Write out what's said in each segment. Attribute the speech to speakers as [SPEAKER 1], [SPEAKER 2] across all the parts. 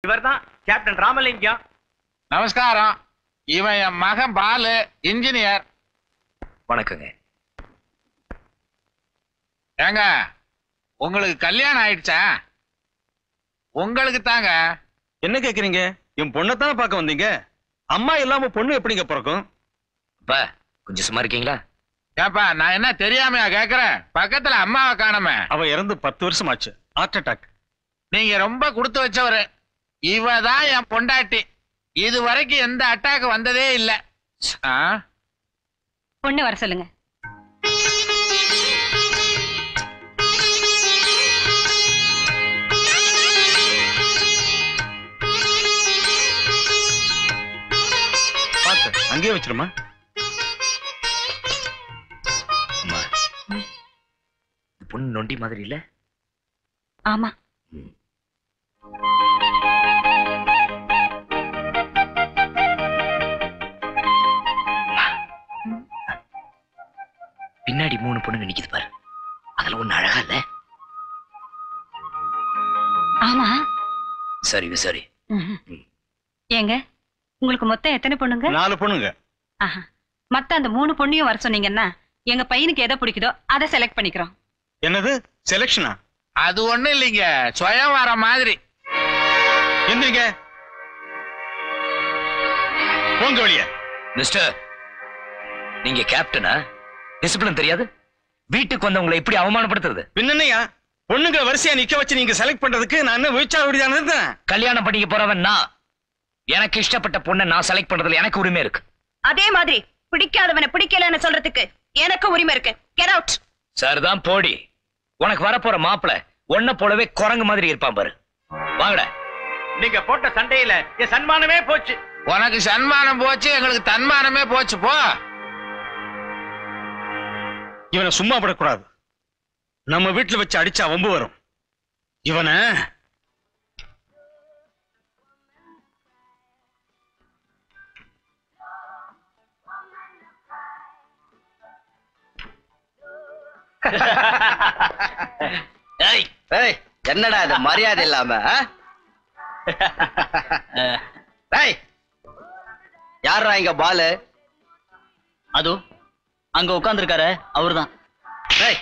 [SPEAKER 1] இவர்தான் கேப்டன் ராமலிங்கம்
[SPEAKER 2] நமஸ்காரம் இவன் என் மகன் பாலு இன்ஜினியர்
[SPEAKER 3] வணக்கங்க
[SPEAKER 2] ஏங்க உங்களுக்கு கல்யாணம் ஆயிடுச்சா உங்களுக்கு தாங்க
[SPEAKER 4] என்ன கேக்குறீங்க என் பொண்ணத்தானே பார்க்க வந்தீங்க அம்மா இல்லாம பொண்ணு எப்படிங்க பிறக்கும்
[SPEAKER 3] அப்பா கொஞ்சம் சும்மா இருக்கீங்களா
[SPEAKER 2] ஏப்பா நான் என்ன தெரியாமையா கேக்குறேன் பக்கத்துல அம்மாவை காணமே
[SPEAKER 4] அவ இறந்து பத்து வருஷம் ஆச்சு ஹார்ட் அட்டாக்
[SPEAKER 2] நீங்க ரொம்ப கொடுத்து வச்சவரு இவ தான் என் பொண்டாட்டி இது வரைக்கும் எந்த அட்டாக் வந்ததே இல்ல ஆ?
[SPEAKER 5] பொண்ணு வர சொல்லுங்க
[SPEAKER 4] பார்த்து அங்கேயே வச்சிருமா
[SPEAKER 3] அம்மா இந்த பொண்ணு நொண்டி மாதிரி இல்ல
[SPEAKER 5] ஆமா
[SPEAKER 3] பின்னாடி மூணு பொண்ணுங்க நிக்குது பாரு அதுல ஒண்ணு அழகா இல்ல
[SPEAKER 5] ஆமா
[SPEAKER 3] சரி சரி
[SPEAKER 5] ம்ஹும். ஏங்க உங்களுக்கு மொத்தம் எத்தனை பொண்ணுங்க
[SPEAKER 4] நாலு பொண்ணுங்க
[SPEAKER 5] ஆஹா. மத்த அந்த மூணு பொண்ணையும் வர சொன்னீங்கன்னா எங்க பையனுக்கு எதை பிடிக்குதோ அதை செலக்ட் பண்ணிக்கிறோம்
[SPEAKER 4] என்னது செலக்ஷனா
[SPEAKER 2] அது ஒண்ணும் இல்லைங்க சுயம் வர மாதிரி
[SPEAKER 4] எந்திரிங்க போங்க வெளிய
[SPEAKER 3] மிஸ்டர் நீங்க கேப்டனா டிசிப்ளின் தெரியாது வீட்டுக்கு வந்தவங்களை எப்படி அவமானப்படுத்துறது
[SPEAKER 4] பின்னனையா பொண்ணுங்களை வரிசையா நிக்க வச்சு நீங்க செலக்ட் பண்றதுக்கு நான் என்ன விழிச்சா விடுதானது
[SPEAKER 3] கல்யாணம் பண்ணிக்க போறவன் நான் எனக்கு இஷ்டப்பட்ட பொண்ணை நான் செலக்ட் பண்றதுல எனக்கு உரிமை இருக்கு
[SPEAKER 5] அதே மாதிரி பிடிக்காதவனை பிடிக்கலன்னு சொல்றதுக்கு எனக்கு உரிமை இருக்கு கெட் அவுட்
[SPEAKER 3] சரிதான் போடி உனக்கு வரப்போற மாப்பிள உன்ன போலவே குரங்கு மாதிரி இருப்பான் பாரு வாங்கடா
[SPEAKER 1] நீங்க போட்ட சண்டையில என் சன்மானமே போச்சு
[SPEAKER 2] உனக்கு சன்மானம் போச்சு எங்களுக்கு தன்மானமே போச்சு போ
[SPEAKER 4] இவனை சும்மா விடக்கூடாது நம்ம வீட்டுல வச்சு அடிச்சா வம்பு வரும் இவனை
[SPEAKER 3] ஏய்
[SPEAKER 6] ஏய் என்னடா இது மரியாதை இல்லாம ஆ? ஏய் யாரா இங்க பாலு
[SPEAKER 7] அதோ அங்க உட்கார்ந்திருக்காரு அவர்தான்
[SPEAKER 6] ஏய்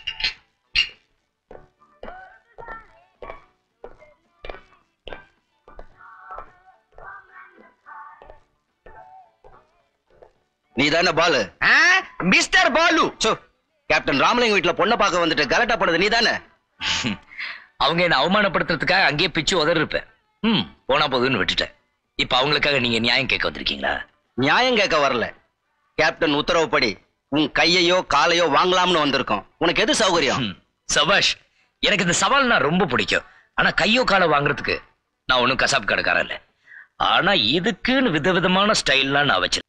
[SPEAKER 6] நீ தானே Balu
[SPEAKER 3] mister Balu
[SPEAKER 6] so captain ராமலிங்க வீட்டுல பொண்ணை பார்க்க வந்துட்டு கலட்டா போனது நீ தானே
[SPEAKER 3] அவங்க என்ன அவமானப்படுத்துறதுக்காக அங்கேயே பிச்சு உதறி இருப்பேன் ம் போனா போதுன்னு விட்டுட்டேன் இப்ப அவங்களுக்காக நீங்க நியாயம் கேட்க வந்திருக்கீங்களா
[SPEAKER 6] நியாயம் கேட்க வரல கேப்டன் உத்தரவுப்படி உன் கையையோ காலையோ வாங்கலாம்னு வந்திருக்கோம் உனக்கு எது சௌகரியம்
[SPEAKER 3] ம், சபாஷ் எனக்கு இந்த சவால்னா ரொம்ப பிடிக்கும் ஆனா கையோ காலை வாங்குறதுக்கு நான் ஒன்றும் கசாப் கடைக்காரன் இல்லை ஆனா இதுக்குன்னு விதவிதமான ஸ்டைல்லாம் நான் வச்சிருக்கேன்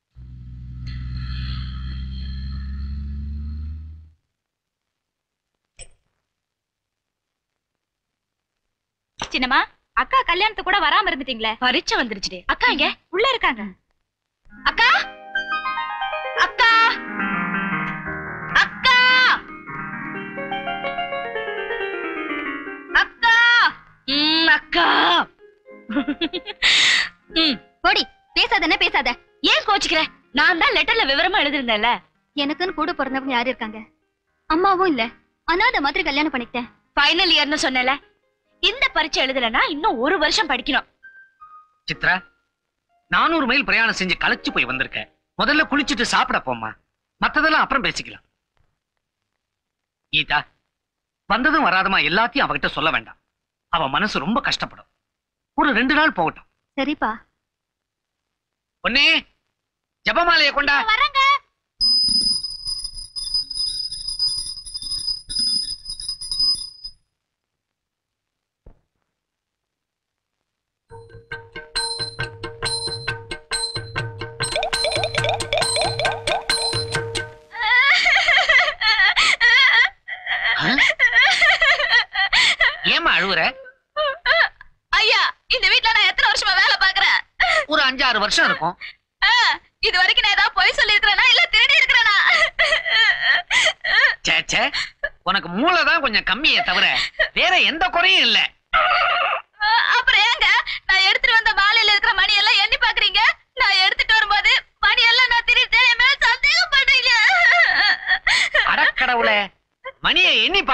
[SPEAKER 5] சின்னம்மா அக்கா கல்யாணத்துக்கு கூட வராம இருந்துட்டீங்களே பரீட்சை வந்துருச்சுடி அக்கா இங்க உள்ள இருக்காங்க அக்கா அக்கா அக்கா அக்கா ம், அக்கா ம், போடி பேசாத என்ன பேசாத ஏன் கோச்சுக்கிற நான் தான் லெட்டர்ல விவரமா எழுதிருந்தேன்ல
[SPEAKER 8] எனக்குன்னு கூட பிறந்தவங்க யாரு இருக்காங்க அம்மாவும் இல்ல அனாதை மாதிரி கல்யாணம் பண்ணிக்கிட்டேன்
[SPEAKER 5] ஃபைனல் இயர்னு சொன்னல இந்த பரீட்சை எழுதலனா இன்னும் ஒரு வருஷம் படிக்கணும்
[SPEAKER 7] சித்ரா நானூறு மைல் பிரயாணம் செஞ்சு களைச்சு போய் வந்திருக்க முதல்ல குளிச்சுட்டு சாப்பிட போம்மா மத்ததெல்லாம் அப்புறம் பேசிக்கலாம் கீதா வந்ததும் வராதமா எல்லாத்தையும் அவகிட்ட சொல்ல வேண்டாம் அவ மனசு ரொம்ப கஷ்டப்படும் ஒரு ரெண்டு நாள் போகட்டும்
[SPEAKER 8] சரிப்பா
[SPEAKER 7] பொன்னே ஜபமாலையை கொண்டா
[SPEAKER 5] வரங்க
[SPEAKER 7] ஏமா அழுவுற
[SPEAKER 5] ஐயா இந்த வீட்ல நான் எத்தனை வருஷமா வேலை பாக்குறேன்
[SPEAKER 7] ஒரு அஞ்சாறு வருஷம் இருக்கும்
[SPEAKER 5] இது வரைக்கும் நான் ஏதாவது பொய் சொல்லி இருக்கிறேனா இல்ல திருடி இருக்கிறேனா
[SPEAKER 7] ச்சே ச்சே உனக்கு மூளை தான் கொஞ்சம் கம்மியே தவிர வேற எந்த குறையும் இல்ல
[SPEAKER 5] அப்புறம் ஏங்க நான்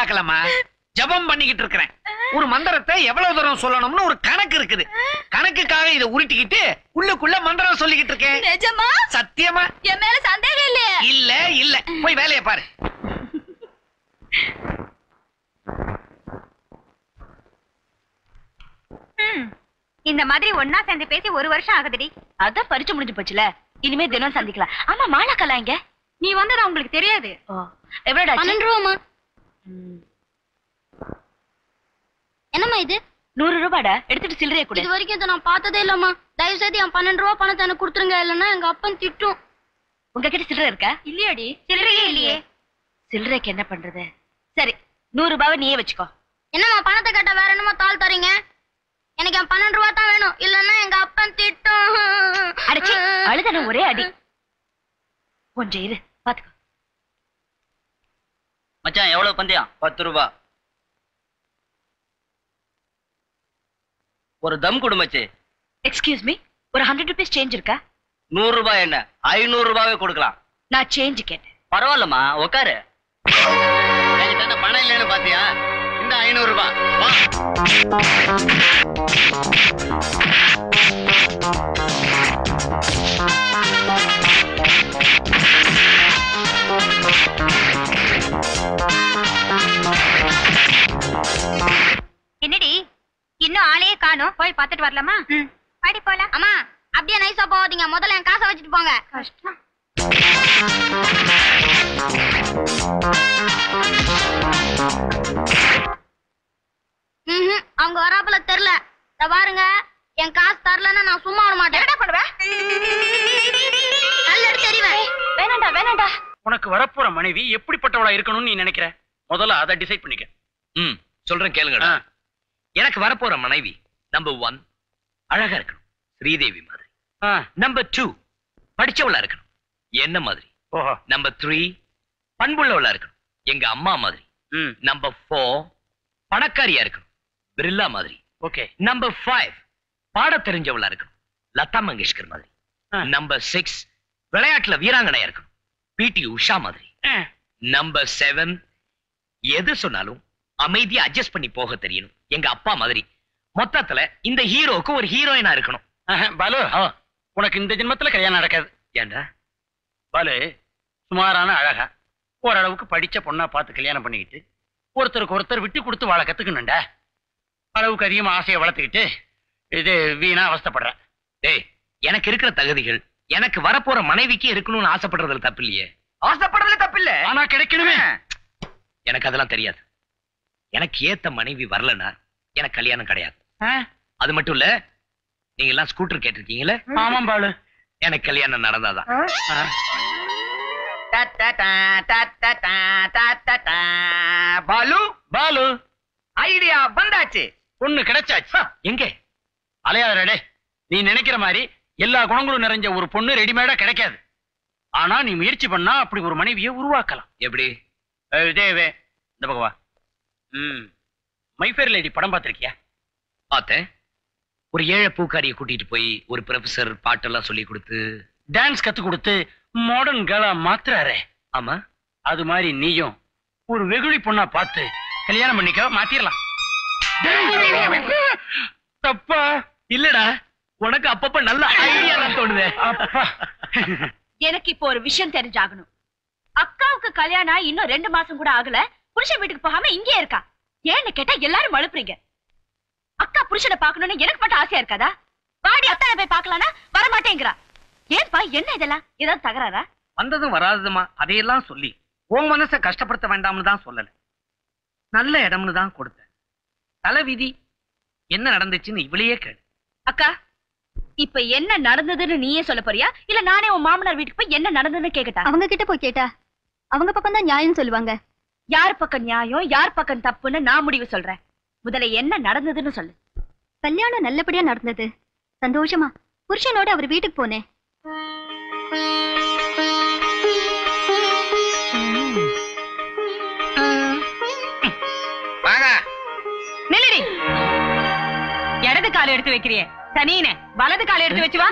[SPEAKER 7] பாக்கலமா ஜபம் பண்ணிக்கிட்டு இருக்கிறேன் ஒரு மந்திரத்தை எவ்வளவு தூரம் சொல்லணும்னு ஒரு கணக்கு இருக்குது கணக்குக்காக இதை உருட்டிக்கிட்டு உள்ளுக்குள்ள மந்திரம் சொல்லிக்கிட்டு இருக்கேன்
[SPEAKER 5] நிஜமா
[SPEAKER 7] சத்தியமா
[SPEAKER 5] என் மேல சந்தேகம் இல்லையே
[SPEAKER 7] இல்ல இல்ல போய் வேலையை பாரு
[SPEAKER 5] இந்த மாதிரி ஒன்னா சேர்ந்து பேசி ஒரு வருஷம் ஆகுதுடி அதான் பரிச்சு முடிஞ்சு போச்சுல இனிமே தினம் சந்திக்கலாம் ஆமா மாலாக்கலா இங்க நீ வந்ததா உங்களுக்கு தெரியாது எவ்வளோடா
[SPEAKER 8] பன்னெண்டு ரூபாமா என்னம்மா இது
[SPEAKER 5] நூறு ரூபாடா எடுத்துட்டு சில்லறைய கொடு
[SPEAKER 8] இது வரைக்கும் இதை நான் பார்த்ததே இல்லம்மா தயவு செய்து என் பன்னெண்டு ரூபா பணத்தை எனக்கு கொடுத்துருங்க இல்லைன்னா எங்க அப்பன் திட்டும்
[SPEAKER 5] உங்ககிட்ட சில்லறை இருக்கா இல்லையாடி சில்லறையே இல்லையே சில்லறைக்கு என்ன பண்றது சரி நூறு ரூபாவை நீயே வச்சுக்கோ
[SPEAKER 8] என்னம்மா பணத்தை கேட்டா வேற என்னமோ தாள் தரீங்க எனக்கு என் பன்னெண்டு ரூபா தான் வேணும் இல்லைன்னா எங்க அப்பன் திட்டும்
[SPEAKER 5] அடிச்சு அழுதன ஒரே அடி கொஞ்சம் இரு பாத்துக்கோ
[SPEAKER 6] மச்சான் எவ்வளவு பந்தயம் பத்து ரூபா ஒரு தம் கொடு மச்சி
[SPEAKER 5] எக்ஸ்கியூஸ் மீ ஒரு ஹண்ட்ரட் ருபீஸ் சேஞ்ச் இருக்கா
[SPEAKER 6] நூறு ரூபாய் என்ன ஐநூறு ரூபாவே கொடுக்கலாம்
[SPEAKER 5] நான் சேஞ்ச் கேட்டேன்
[SPEAKER 6] பரவாயில்லம்மா உட்காரு என்கிட்ட என்ன பணம் இல்லைன்னு பாத்தியா இந்த ஐநூறு ரூபாய் வா
[SPEAKER 5] என்னடி இன்னும் ஆளையே காணோம் போய் பார்த்துட்டு வரலாமா பாடி போலாம்
[SPEAKER 8] அம்மா அப்படியே நைஸா போகாதீங்க முதல்ல என் காசை வச்சுட்டு போங்க
[SPEAKER 5] கஷ்டம்
[SPEAKER 8] ம்ஹும், அவங்க வராப்புல தெரியல இத பாருங்க என் காசு தரலன்னா நான் சும்மா வர மாட்டேன்
[SPEAKER 5] என்னடா பண்ணுவ
[SPEAKER 8] நல்ல எடுத்து தெரிவேன்
[SPEAKER 5] வேணாண்டா வேணாண்டா
[SPEAKER 1] உனக்கு வரப்போற மனைவி எப்படிப்பட்டவளா இருக்கணும்னு நீ நினைக்கிற முதல்ல அதை டிசைட் பண்ணிக்க
[SPEAKER 3] ம் சொல்றேன் கேளுங்கடா
[SPEAKER 1] ஆ.
[SPEAKER 3] எனக்கு வரப்போற மனைவி நம்பர் ஒன் அழகா இருக்கணும் ஸ்ரீதேவி மாதிரி
[SPEAKER 1] ஆ,
[SPEAKER 3] நம்பர் டூ படிச்சவளா இருக்கணும் என்ன மாதிரி
[SPEAKER 1] ஓஹோ
[SPEAKER 3] நம்பர் த்ரீ பண்புள்ளவளா இருக்கணும் எங்க அம்மா மாதிரி
[SPEAKER 1] ம்
[SPEAKER 3] நம்பர் ஃபோர் பணக்காரியா இருக்கணும் பிர்லா மாதிரி
[SPEAKER 1] ஓகே
[SPEAKER 3] நம்பர் ஃபைவ் பாட தெரிஞ்சவளா இருக்கணும் லதா மங்கேஷ்கர் மாதிரி
[SPEAKER 1] ஆ.
[SPEAKER 3] நம்பர் சிக்ஸ் விளையாட்டுல வீராங்கனையா இருக்கணும் பிடி உஷா மாதிரி நம்பர் செவன் எது சொன்னாலும் அமைதியா அட்ஜஸ்ட் பண்ணி போக தெரியணும் எங்க அப்பா மாதிரி மொத்தத்துல இந்த ஹீரோக்கு ஒரு ஹீரோயினா இருக்கணும்
[SPEAKER 1] பாலு உனக்கு இந்த ஜென்மத்துல கல்யாணம் நடக்காது
[SPEAKER 3] ஏண்டா
[SPEAKER 1] பாலு சுமாரான அழகா ஓரளவுக்கு படிச்ச பொண்ணா பார்த்து கல்யாணம் பண்ணிக்கிட்டு ஒருத்தருக்கு ஒருத்தர் விட்டு கொடுத்து வாழ கத்துக்கணும்டா அளவுக்கு அதிகமா ஆசையை வளர்த்துக்கிட்டு இது வீணா அவஸ்தைப்படுற
[SPEAKER 3] டேய் எனக்கு இருக்கிற தகுதிகள் எனக்கு வரப்போற மனைவிக்கு இருக்கணும்னு ஆசைப்படுறதுல தப்பு இல்லையே
[SPEAKER 7] ஆசைப்படுறதுல தப்பில்ல
[SPEAKER 1] ஆனா கிடைக்கணுமே
[SPEAKER 3] எனக்கு அதெல்லாம் தெரியாது எனக்கு ஏத்த மனைவி வரலனா எனக்கு கல்யாணம் கிடையாது
[SPEAKER 1] ஆ,
[SPEAKER 3] அது மட்டும் இல்ல நீங்க எல்லாம் ஸ்கூட்டர் கேட்டிருக்கீங்களே
[SPEAKER 1] ஆமாம் பாலு
[SPEAKER 3] எனக்கு கல்யாணம் நடந்தாதான்
[SPEAKER 1] ஆ,
[SPEAKER 7] பாலு
[SPEAKER 1] பாலு
[SPEAKER 7] ஐடியா வந்தாச்சு
[SPEAKER 1] பொண்ணு கிடைச்சாச்சு
[SPEAKER 3] எங்க
[SPEAKER 1] அலையாதடே நீ நினைக்கிற மாதிரி எல்லா குணங்களும் நிறைஞ்ச ஒரு பொண்ணு ரெடிமேடா கிடைக்காது ஆனா நீ முயற்சி பண்ணா அப்படி ஒரு மனைவியை உருவாக்கலாம்
[SPEAKER 3] எப்படி
[SPEAKER 1] அஹ் தேவே இந்த பக்கம் வா ம் மைஃபேர் லேடி படம் பார்த்திருக்கியா
[SPEAKER 3] பார்த்தேன் ஒரு ஏழை பூக்காரியை கூட்டிட்டு போய் ஒரு ப்ரொஃபசர் பாட்டெல்லாம் சொல்லி கொடுத்து
[SPEAKER 1] டான்ஸ் கத்து கொடுத்து மாடர்ன் கேர்ளா மாத்துறாரே
[SPEAKER 3] ஆமா
[SPEAKER 1] அது மாதிரி நீயும் ஒரு வெகுளி பொண்ணா பார்த்து கல்யாணம் பண்ணிக்க மாத்திரலாம் தப்பா
[SPEAKER 3] இல்லடா உனக்கு அப்பப்ப நல்ல ஐடியா தோணுதே
[SPEAKER 1] அப்பா
[SPEAKER 5] எனக்கு இப்போ ஒரு விஷயம் தெரிஞ்சாகணும் அக்காவுக்கு கல்யாணம் ஆகி இன்னும் ரெண்டு மாசம் கூட ஆகல புருஷன் வீட்டுக்கு போகாம இங்கே இருக்கா ஏன்னு கேட்டா எல்லாரும் மழுப்புறீங்க அக்கா புருஷனை பார்க்கணும்னு எனக்கு மட்டும் ஆசையா இருக்காதா வாடி அத்தானை போய் பார்க்கலாம்னா வர மாட்டேங்கிறா ஏன்பா என்ன இதெல்லாம் ஏதாவது தகராறா
[SPEAKER 7] வந்ததும் வராததுமா அதையெல்லாம் சொல்லி உன் மனசை கஷ்டப்படுத்த வேண்டாம்னு தான் சொல்லல நல்ல இடம்னு தான் கொடுத்தேன் தலைவிதி என்ன நடந்துச்சுன்னு இவளையே கேளு
[SPEAKER 5] அக்கா இப்ப என்ன நடந்ததுன்னு நீயே சொல்ல போறியா இல்ல நானே உன் மாமனார் வீட்டுக்கு போய் என்ன நடந்ததுன்னு கேக்கட்டா
[SPEAKER 8] அவங்க கிட்ட போய் கேட்டா அவங்க பக்கம் தான் நியாயம் சொல்லுவாங்க
[SPEAKER 5] யார் பக்கம் நியாயம் யார் பக்கம் தப்புன்னு நான் முடிவு சொல்றேன் முதல்ல என்ன நடந்ததுன்னு சொல்லு
[SPEAKER 8] கல்யாணம் நல்லபடியா நடந்தது சந்தோஷமா புருஷனோட அவர் வீட்டுக்கு போனேன்
[SPEAKER 7] வாங்க
[SPEAKER 5] நில்லடி இடது கால் எடுத்து வைக்கிறியே சனீனே வலது கால் எடுத்து வச்சு வா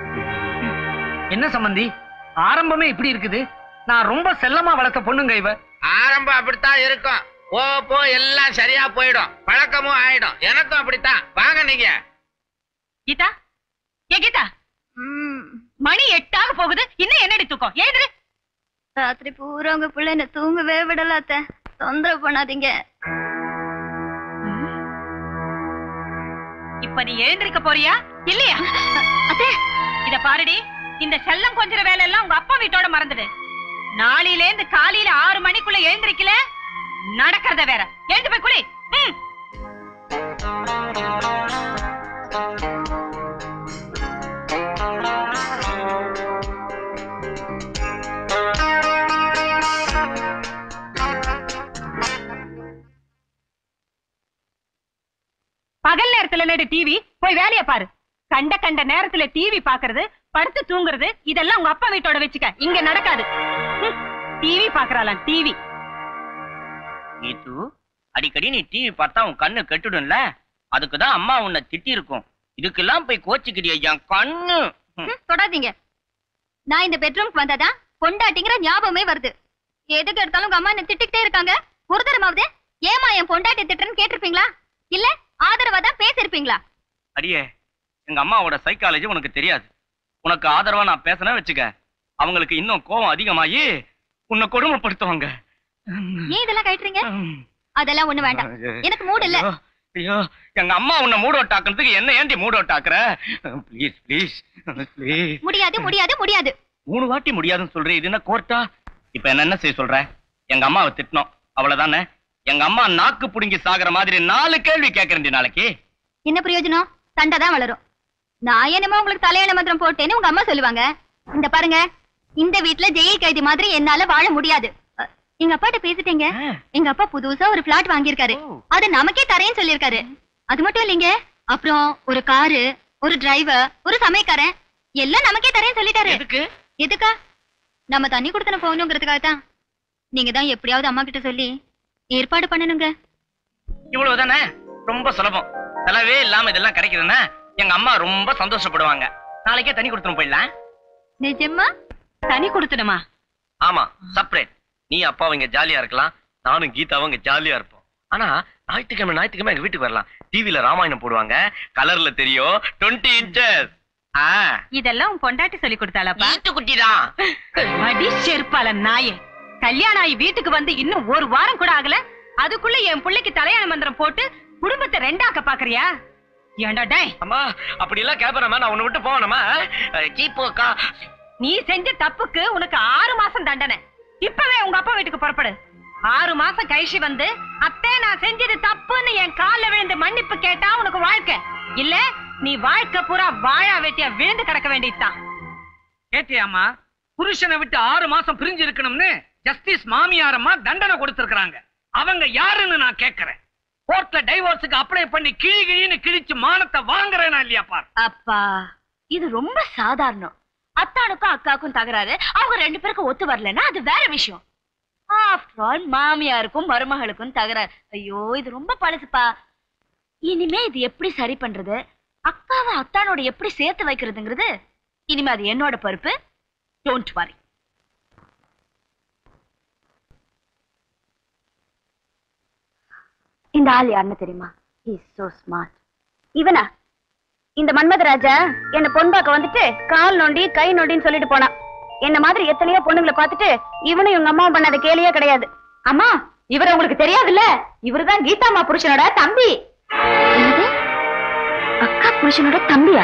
[SPEAKER 7] என்ன சம்பந்தி ஆரம்பமே இப்படி இருக்குது நான் ரொம்ப செல்லமா வளர்த்த பொண்ணுங்க இவ
[SPEAKER 2] ஆரம்பம் அப்படித்தான் இருக்கும் போ போ எல்லாம் சரியா போயிடும் பழக்கமும் ஆயிடும் எனக்கும் அப்படித்தான் வாங்க நீங்க
[SPEAKER 5] கீதா ஏ கீதா மணி எட்டாக போகுது இன்னும் என்னடி தூக்கம் ஏந்திரு
[SPEAKER 8] ராத்திரி பூரா உங்க பிள்ளை என்ன தூங்கவே விடல அத்தை தொந்தரவு பண்ணாதீங்க
[SPEAKER 5] இப்ப நீ எழுந்திருக்க போறியா இல்லையா அத்தே இத பாருடி இந்த செல்லம் கொஞ்சற வேலை எல்லாம் உங்க அப்பா வீட்டோட மறந்துடு நாளையில இருந்து காலையில ஆறு மணிக்குள்ள எழுந்திருக்கல நடக்கிறத வேற எழுந்து போய் குளி ம். பகல் நேரத்துல நடு டிவி போய் வேலைய பாரு கண்ட கண்ட நேரத்துல டிவி பாக்குறது படுத்து தூங்குறது இதெல்லாம் உங்க அப்பா வீட்டோட வச்சுக்க இங்க நடக்காது டிவி பாக்குறாளாம் டிவி
[SPEAKER 7] நீத்து அடிக்கடி நீ டிவி பார்த்தா உன் கண்ணு கெட்டுடும்ல அதுக்குதான் அம்மா உன்னை திட்டி இருக்கும் இதுக்கெல்லாம் போய் கோச்சிக்கிறிய என் கண்ணு ம்.
[SPEAKER 8] தொடாதீங்க நான் இந்த பெட்ரூம்க்கு வந்தாதான் பொண்டாட்டிங்கிற ஞாபகமே வருது எதுக்கு எடுத்தாலும் உங்க அம்மா என்ன திட்டிக்கிட்டே இருக்காங்க ஒரு தரமாவது ஏமா என் பொண்டாட்டி திட்டுறேன்னு கேட்டிருப்பீங்களா இல்ல ஆதரவா தான் பேசிருப்பீங்களா
[SPEAKER 7] அடியே எங்க அம்மாவோட சைக்காலஜி உனக்கு தெரியாது உனக்கு ஆதரவா நான் பேசினா வச்சுக்க அவங்களுக்கு இன்னும் கோவம் அதிகமாகி உன்னை கொடுமைப்படுத்துவாங்க
[SPEAKER 8] ஏன் இதெல்லாம் கட்டுறீங்க அதெல்லாம் ஒண்ணு வேண்டாம் எனக்கு மூடு இல்ல
[SPEAKER 7] ஐயோ, ஐயோ எங்க அம்மா உன்னை மூட் அவுட் ஆக்குறதுக்கு என்ன ஏண்டி மூட் அவுட் ஆக்குற ப்ளீஸ் ப்ளீஸ் ப்ளீஸ்
[SPEAKER 8] முடியாது முடியாது முடியாது
[SPEAKER 7] மூணு வாட்டி முடியாதுன்னு சொல்றேன் இது என்ன கோர்ட்டா இப்ப என்ன என்ன செய்ய சொல்ற எங்க அம்மாவை திட்டணும் அவ்வளவுதானே எங்க அம்மா நாக்கு புடுங்கி சாகுற மாதிரி நாலு கேள்வி கேட்கறேன் நாளைக்கு
[SPEAKER 8] என்ன பிரயோஜனம் சண்டை தான் வளரும் நான் என்னமோ உங்களுக்கு தலையாண மந்திரம் போட்டேன்னு உங்க அம்மா சொல்லுவாங்க இந்த பாருங்க இந்த வீட்ல ஜெயில் கைதி மாதிரி என்னால வாழ முடியாது அ, எங்க அப்பாட்ட பேசிட்டீங்க எங்க அப்பா புதுசா ஒரு பிளாட் வாங்கியிருக்காரு அது நமக்கே தரேன்னு சொல்லியிருக்காரு அது மட்டும் இல்லைங்க அப்புறம் ஒரு காரு ஒரு டிரைவர் ஒரு சமயக்காரன் எல்லாம் நமக்கே தரேன்னு சொல்லிட்டாரு
[SPEAKER 7] எதுக்கு
[SPEAKER 8] எதுக்கா நம்ம தண்ணி கொடுத்தன போகணுங்கிறதுக்காக தான் நீங்க தான் எப்படியாவது அம்மா கிட்ட சொல்லி ஏற்பாடு பண்ணணுங்க
[SPEAKER 7] இவ்வளவுதானே ரொம்ப சுலபம் செலவே இல்லாம இதெல்லாம் கிடைக்குதுன்னா எங்க அம்மா ரொம்ப சந்தோஷப்படுவாங்க நாளைக்கே தண்ணி கொடுத்துரும் போயிடலாம்
[SPEAKER 8] நிஜமா
[SPEAKER 5] தனி கொடுத்துடுமா
[SPEAKER 7] ஆமா செப்பரேட் நீ அப்பாவும் இங்க ஜாலியா இருக்கலாம் நானும் கீதாவும் இங்க ஜாலியா இருப்போம் ஆனா ஞாயிற்றுக்கிழமை ஞாயிற்றுக்கிழமை எங்க வீட்டுக்கு வரலாம் டிவில ராமாயணம் போடுவாங்க கலர்ல தெரியும் டுவெண்ட்டி இன்ச்சஸ் ஆ
[SPEAKER 5] இதெல்லாம் உன் பொண்டாட்டி சொல்லி கொடுத்தாளப்பா
[SPEAKER 7] வீட்டு குட்டி தான்
[SPEAKER 5] அடி செருப்பால நாயே கல்யாணம் ஆகி வீட்டுக்கு வந்து இன்னும் ஒரு வாரம் கூட ஆகல அதுக்குள்ள என் பிள்ளைக்கு தலையாண மந்திரம் போட்டு குடும்பத்தை ரெண்டாக்க பாக்குறியா ஏண்டா டேய்
[SPEAKER 7] அம்மா அப்படி எல்லாம் கேப்பறமா நான் உன்னை விட்டு போகணுமா கீப்போக்கா
[SPEAKER 5] நீ செஞ்ச தப்புக்கு உனக்கு ஆறு மாசம் தண்டனை இப்பவே உங்க அப்பா வீட்டுக்கு புறப்படு ஆறு மாசம் கழிச்சு வந்து அத்தே நான் செஞ்சது தப்புன்னு என் கால்ல விழுந்து மன்னிப்பு கேட்டா உனக்கு வாழ்க்கை இல்ல நீ வாழ்க்கை பூரா வாழா வெட்டியா விழுந்து கிடக்க வேண்டியதுதான்
[SPEAKER 9] கேட்டியாமா புருஷனை விட்டு ஆறு மாசம் பிரிஞ்சு இருக்கணும்னு ஜஸ்டிஸ் மாமியாரம்மா தண்டனை கொடுத்திருக்காங்க அவங்க யாருன்னு நான் கேக்குறேன் கோர்ட்ல டைவோர்ஸுக்கு அப்ளை பண்ணி கிழி கிழின்னு கிழிச்சு மானத்தை வாங்குறேனா இல்லையா பார்
[SPEAKER 5] அப்பா இது ரொம்ப சாதாரணம் அத்தானுக்கும் அக்காவுக்கும் தகராறு அவங்க ரெண்டு பேருக்கும் ஒத்து வரலன்னா அது வேற விஷயம் ஆஃப்டர் ஆல் மாமியாருக்கும் மருமகளுக்கும் தகராறு ஐயோ இது ரொம்ப பழசுப்பா இனிமே இது எப்படி சரி பண்றது அக்காவை அத்தானோட எப்படி சேர்த்து வைக்கிறதுங்கிறது இனிமே அது என்னோட பொறுப்பு டோன்ட் வரி
[SPEAKER 8] இந்த ஆள் யாருன்னு தெரியுமா இஸ் சோ ஸ்மார்ட் இவனா இந்த மன்மதராஜா என்ன பொண்டாக்க வந்துட்டு கால் நோண்டி கை நோண்டின்னு சொல்லிட்டு போனான் என்ன மாதிரி எத்தனையோ பொண்ணுங்களை பார்த்துட்டு இவனும் இவங்க அம்மாவும் பண்ணாத கேலியே கிடையாது அம்மா இவர் உங்களுக்கு தெரியாதுல்ல இவருதான் கீதாமா புருஷனோட தம்பி அக்கா புருஷனோட தம்பியா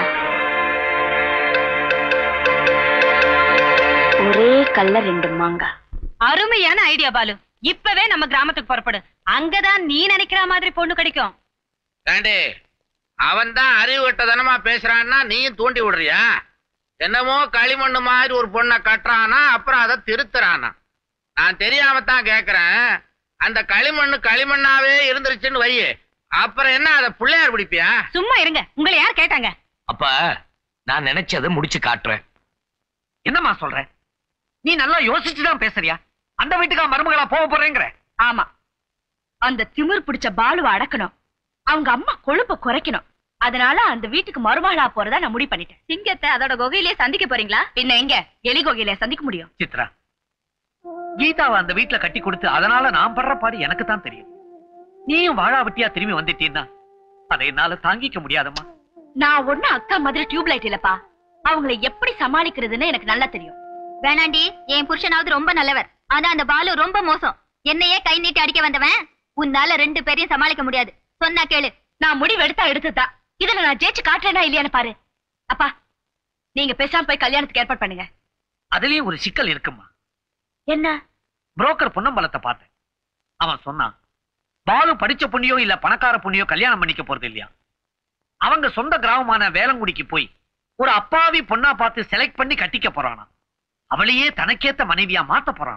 [SPEAKER 8] ஒரே கல்ல ரெண்டு மாங்கா
[SPEAKER 5] அருமையான ஐடியா பாலு இப்பவே நம்ம கிராமத்துக்கு புறப்படு அங்கதான் நீ நினைக்கிற மாதிரி பொண்ணு கிடைக்கும்
[SPEAKER 2] ஏண்டி அவன் தான் அறிவு கட்டதனமா பேசுறான்னா நீயும் தூண்டி விடுறியா என்னமோ களிமண்ணு மாதிரி ஒரு பொண்ணை கட்டுறானா அப்புறம் அதை திருத்துறானா நான் தெரியாம தான் கேக்குறேன் அந்த களிமண்ணு களிமண்ணாவே இருந்துருச்சுன்னு வை அப்புறம் என்ன அதை பிள்ளையார் பிடிப்பியா
[SPEAKER 5] சும்மா இருங்க உங்களை யார் கேட்டாங்க
[SPEAKER 3] அப்ப நான் நினைச்சதை முடிச்சு காட்டுறேன்
[SPEAKER 9] என்னம்மா சொல்ற நீ நல்லா யோசிச்சுதான் பேசுறியா அந்த வீட்டுக்கா மருமகளா போக போறேங்கிற
[SPEAKER 5] ஆமா அந்த திமிர் பிடிச்ச பாலுவை அடக்கணும் அவங்க அம்மா கொழுப்ப குறைக்கணும் அதனால அந்த வீட்டுக்கு மருமகளா போறதா நான் முடிவு பண்ணிட்டேன் சிங்கத்தை அதோட குகையிலே சந்திக்க போறீங்களா பின்ன எங்க எலி குகையில சந்திக்க முடியும்
[SPEAKER 7] சித்ரா
[SPEAKER 9] கீதாவை அந்த வீட்டுல கட்டி கொடுத்து அதனால நான் படுற பாடு எனக்கு தான் தெரியும் நீயும் வாழா வெட்டியா திரும்பி வந்துட்டீன்னா அதை என்னால தாங்கிக்க முடியாதம்மா
[SPEAKER 5] நான் ஒண்ணு அக்கா மாதிரி டியூப் லைட் இல்லப்பா அவங்களை எப்படி சமாளிக்கிறதுன்னு எனக்கு நல்லா தெரியும்
[SPEAKER 8] வேணாண்டி என் புருஷனாவது ரொம்ப நல்லவர் ஆனா அந்த பாலு ரொம்ப மோசம் என்னையே கை நீட்டி அடிக்க வந்தவன் உன்னால ரெண்டு பேரையும் சமாளிக்க முடியாது சொன்னா கேளு
[SPEAKER 5] நான் முடிவு எடுத்தா எடுத்துதான் இதுல நான் ஜெயிச்சு காட்டுறேனா இல்லையான்னு பாரு அப்பா நீங்க பேசாம போய் கல்யாணத்துக்கு ஏற்பாடு பண்ணுங்க
[SPEAKER 9] அதுலயே ஒரு சிக்கல் இருக்குமா
[SPEAKER 5] என்ன
[SPEAKER 9] புரோக்கர் பொன்னம்பலத்தை பார்த்தேன் அவன் சொன்னான் பாலு படிச்ச பொண்ணியோ இல்ல பணக்கார பொண்ணியோ கல்யாணம் பண்ணிக்க போறது இல்லையா அவங்க சொந்த கிராமமான வேலங்குடிக்கு போய் ஒரு அப்பாவி பொண்ணா பார்த்து செலக்ட் பண்ணி கட்டிக்க போறானா அவளையே தனக்கேத்த மனைவியா மாத்த போறான்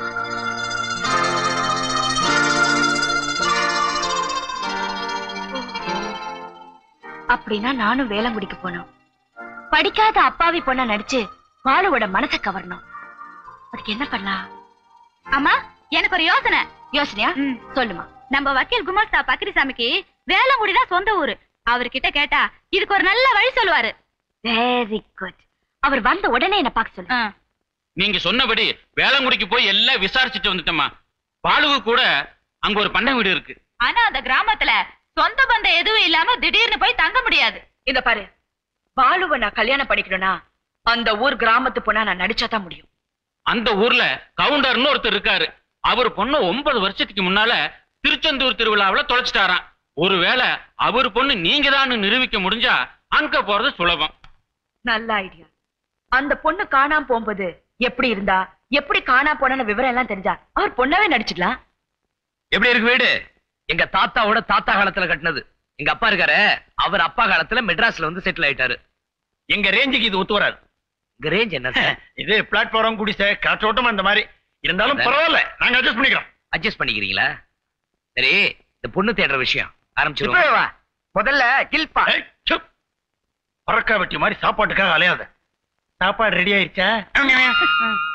[SPEAKER 5] அப்படின்னா நானும் வேலங்குடிக்கு போனோம் படிக்காத அப்பாவி பொண்ண நடிச்சு பாலுவோட மனசை கவரணும் அதுக்கு என்ன பண்ணலாம்
[SPEAKER 8] அம்மா எனக்கு ஒரு யோசனை
[SPEAKER 5] யோசனையா சொல்லுமா
[SPEAKER 8] நம்ம வக்கீல் குமாஸ்தா பக்ரிசாமிக்கு வேலங்குடி தான் சொந்த ஊரு அவர்கிட்ட கேட்டா இதுக்கு ஒரு நல்ல வழி சொல்லுவாரு
[SPEAKER 5] வெரி குட் அவர் வந்த உடனே என்ன பார்க்க சொல்லு
[SPEAKER 8] ஆ.
[SPEAKER 4] நீங்க சொன்னபடி வேளங்குடிக்கு போய் எல்லாம் விசாரிச்சுட்டு வந்துட்டோமா பாலுவு கூட அங்க ஒரு பண்ணை வீடு இருக்கு
[SPEAKER 8] ஆனா அந்த கிராமத்துல சொந்த பந்தம் எதுவும் இல்லாம திடீர்னு போய் தங்க முடியாது
[SPEAKER 5] இந்த பாரு பாலுவை நான் கல்யாணம் பண்ணிக்கணும்னா அந்த ஊர் கிராமத்து பொண்ணா நான் நடிச்சாதான் முடியும்
[SPEAKER 4] அந்த ஊர்ல கவுண்டர்னு ஒருத்தர் இருக்காரு அவர் பொண்ணு ஒன்பது வருஷத்துக்கு முன்னால திருச்செந்தூர் திருவிழாவுல தொலைச்சிட்டாராம் ஒருவேளை அவர் பொண்ணு நீங்க தான் நிரூபிக்க முடிஞ்சா அங்க போறது சுலபம்
[SPEAKER 5] நல்ல ஐடியா அந்த பொண்ணு காணாம போகும்போது எப்படி இருந்தா எப்படி காணாம போன விவரம் எல்லாம் தெரிஞ்சா அவர் பொண்ணாவே நடிச்சுக்கலாம்
[SPEAKER 3] எப்படி இருக்கு வீடு எங்க தாத்தாவோட தாத்தா காலத்துல கட்டினது எங்க அப்பா இருக்காரு அவர் அப்பா காலத்துல மெட்ராஸ்ல வந்து செட்டில் ஆயிட்டாரு
[SPEAKER 1] எங்க ரேஞ்சுக்கு இது ஒத்து வராது
[SPEAKER 3] இங்க ரேஞ்ச் என்ன சார்
[SPEAKER 1] இது பிளாட்ஃபார்ம் குடிசை காற்றோட்டம் அந்த மாதிரி இருந்தாலும்
[SPEAKER 3] அதான்.
[SPEAKER 1] பரவாயில்ல நாங்க அட்ஜஸ்ட் பண்ணிக்கிறோம்
[SPEAKER 3] அட்ஜஸ்ட் பண்ணிக்கிறீங்களா சரி இந்த பொண்ணு தேடுற விஷயம்
[SPEAKER 1] இப்பவே
[SPEAKER 3] ஆரம்பிச்சிருவோம்
[SPEAKER 1] வா முதல்ல கில்பா பறக்க வெட்டி மாதிரி சாப்பாட்டுக்காக அலையாத சாப்பாடு ரெடி ஆயிருச்சா